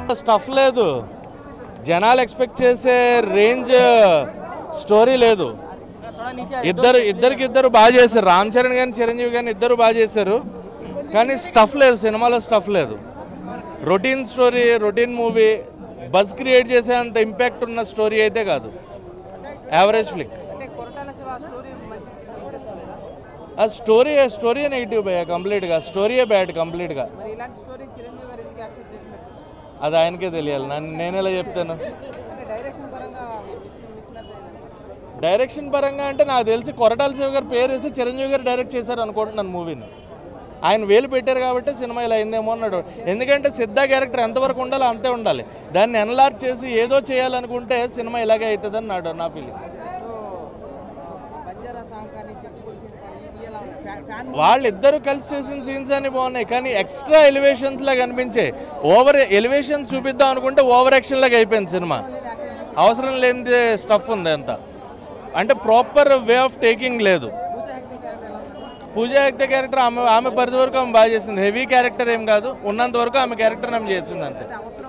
Stuff లేదు జనాలు expect చేసే రేంజ్ స్టోరీ లేదు ఇద్దరు ఇద్దరికి ఇద్దరు బాగా చేశారు రామ్ చరణ్ కానీ చిరంజీవి కానీ ఇద్దరు బాగా చేశారు కానీ స్టఫ్ లేదు సినిమాలో స్టఫ్ లేదు routine story routine movie buzz create చేసేంత ఇంపాక్ట్ ఉన్న స్టోరీ అయితే కాదు యావరేజ్ ఫ్లిక్ ఆ స్టోరీ స్టోరీ నెగిటివ్ భయ్యా కంప్లీట్గా స్టోరీయే బ్యాడ్ కంప్లీట్గా అది ఆయనకే తెలియాలి నన్ను నేను ఎలా చెప్తాను డైరెక్షన్ పరంగా అంటే నాకు తెలిసి కొరటాల శివ గారు పేరు వేసి చిరంజీవి గారు డైరెక్ట్ చేశారు అనుకుంటున్నాను మూవీని ఆయన వేలు పెట్టారు కాబట్టి సినిమా ఇలా అయిందేమో అన్నాడు ఎందుకంటే సిద్ధా క్యారెక్టర్ ఎంతవరకు ఉండాలో అంతే ఉండాలి దాన్ని ఎన్లార్జ్ చేసి ఏదో చేయాలనుకుంటే సినిమా ఇలాగే అవుతుంది నాడు నా ఫీలింగ్ వాళ్ళిద్దరూ కలిసి చేసిన సీన్స్ అన్ని బాగున్నాయి కానీ ఎక్స్ట్రా ఎలివేషన్స్ లాగా అనిపించాయి ఓవర్ ఎలివేషన్స్ చూపిద్దాం అనుకుంటే ఓవర్ యాక్షన్ లాగా అయిపోయింది సినిమా అవసరం లేని స్టఫ్ ఉంది అంతా అంటే ప్రాపర్ వే ఆఫ్ టేకింగ్ లేదు పూజ యాక్టే క్యారెక్టర్ ఆమె ఆమె పరిధి వరకు ఆమె బాగా చేసింది హెవీ క్యారెక్టర్ ఏం కాదు ఉన్నంత వరకు ఆమె క్యారెక్టర్ ఆమె చేసింది అంతే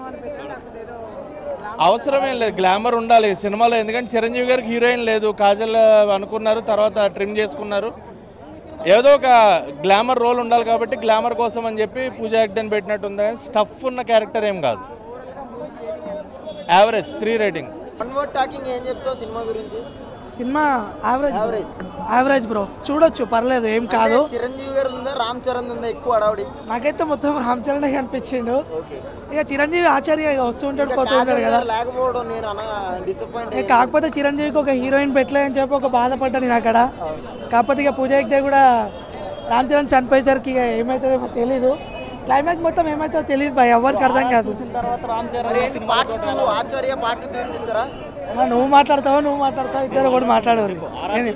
అవసరమేం లేదు గ్లామర్ ఉండాలి ఈ సినిమాలో ఎందుకంటే చిరంజీవి గారికి హీరోయిన్ లేదు కాజల్ అనుకున్నారు తర్వాత ట్రిమ్ చేసుకున్నారు ఏదో ఒక గ్లామర్ రోల్ ఉండాలి కాబట్టి గ్లామర్ కోసం అని చెప్పి పూజ యాక్టర్ని పెట్టినట్టు ఉంది కానీ స్టఫ్ ఉన్న క్యారెక్టర్ ఏం కాదు average three rating one word talking ఏం చెప్తావు సినిమా గురించి సినిమా యావరేజ్ యావరేజ్ యావరేజ్ బ్రో చూడొచ్చు పర్లేదు ఏం కాదు చిరంజీవి గారు ఉందా రామ్ చరణ్ ఉందా ఎక్కువ అడవడి నాకైతే మొత్తం రామ్ చరణ్ కనిపించిండు ఓకే ఇక చిరంజీవి ఆచార్య ఇక వస్తూ ఉంటాడు పోతూ ఉంటాడు కదా లేకపోవడం నేను అన డిసప్పాయింట్ ఇక కాకపోతే చిరంజీవికి ఒక హీరోయిన్ పెట్టలేదని చెప్పి ఒక బాధపడ్డాను నేను అక్కడ కాకపోతే ఇక పూజ హెగ్డే కూడా రామ్ చరణ్ చనిపోయేసరికి ఇక ఏమవుతుందో తెలీదు క్లైమాక్స్ మొత్తం ఏమవుతుందో తెలియదు భయ ఎవరికి అర్థం కాదు part two Acharya part two చెప్తారా అన్న, నువ్వు మాట్లాడతావా నువ్వు మాట్లాడతావు ఇద్దరు కూడా మాట్లాడేవారు ఏంది?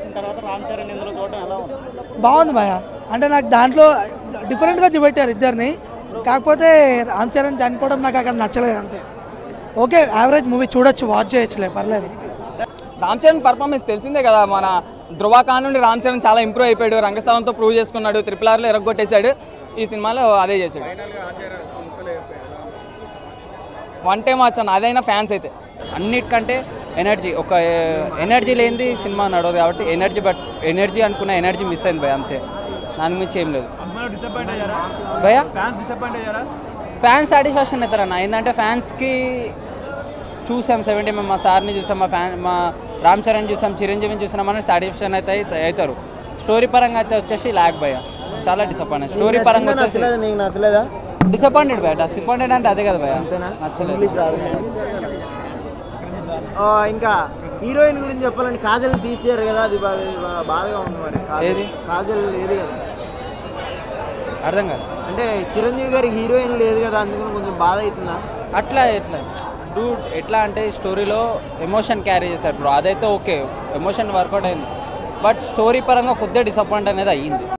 బాగుంది భయ అంటే నాకు దాంట్లో డిఫరెంట్గా చూపెట్టారు ఇద్దరిని కాకపోతే రామ్ చరణ్ చనిపోవడం నాకు అక్కడ నచ్చలేదు అంతే ఓకే యావరేజ్ మూవీ చూడొచ్చు వాచ్ చేయొచ్చులే పర్లేదు రామ్ చరణ్ పర్ఫార్మెన్స్ తెలిసిందే కదా మన ధృవాకాన్ నుండి రామ్ చరణ్ చాలా ఇంప్రూవ్ అయిపోయాడు రంగస్థలంతో ప్రూవ్ చేసుకున్నాడు త్రిపుల్ ఆర్లో ఎరగొట్టేశాడు ఈ సినిమాలో అదే చేశాడు వన్ టైం వచ్చాను అదైనా ఫ్యాన్స్ అయితే అన్నిటికంటే ఎనర్జీ ఒక ఎనర్జీ లేనిది సినిమా నడవదు కాబట్టి ఎనర్జీ బట్ ఎనర్జీ అనుకున్న ఎనర్జీ మిస్ అయింది భయ అంతే దాని మించి ఏం లేదు భయ ఫ్యాన్స్ సాటిస్ఫాక్షన్ అవుతారన్న ఏంటంటే ఫ్యాన్స్కి చూసాం సెవెంటీ మేము మా సార్ని చూసాం మా ఫ్యాన్ మా రామ్ చరణ్ చూసాం చిరంజీవిని చూసాం అని సాటిస్ఫాక్షన్ అయితే అవుతారు స్టోరీ పరంగా అయితే వచ్చేసి లాగ్ భయ చాలా డిసప్పాయింట్ స్టోరీ పరంగా వచ్చేసి నచ్చలేదు నీకు నచ్చలేదా డిసప్పాయింటెడ్ భయ డిసప్పాయింటెడ్ అంటే అదే కదా భయ అంతేనా నచ్చలేదు ఇంగ్లీష్ రాదు ఆ, ఇంకా హీరోయిన్ గురించి చెప్పాలంటే కాజల్ తీసారు కదా అది బాగా బా- బాగా ఉంది మరి కాజల్. ఏది? కాజల్ లేదు కదా అర్థం కాదు అంటే చిరంజీవి గారికి హీరోయిన్ లేదు కదా అందుకని కొంచెం బాధ అవుతుందా అట్లా ఎట్లా డూడ్ ఎట్లా అంటే స్టోరీలో ఎమోషన్ క్యారీ చేశారు బ్రో అదైతే ఓకే ఎమోషన్ వర్కౌట్ అయింది బట్ స్టోరీ పరంగా కొద్దిగా డిసప్పాయింట్ అనేది అయ్యింది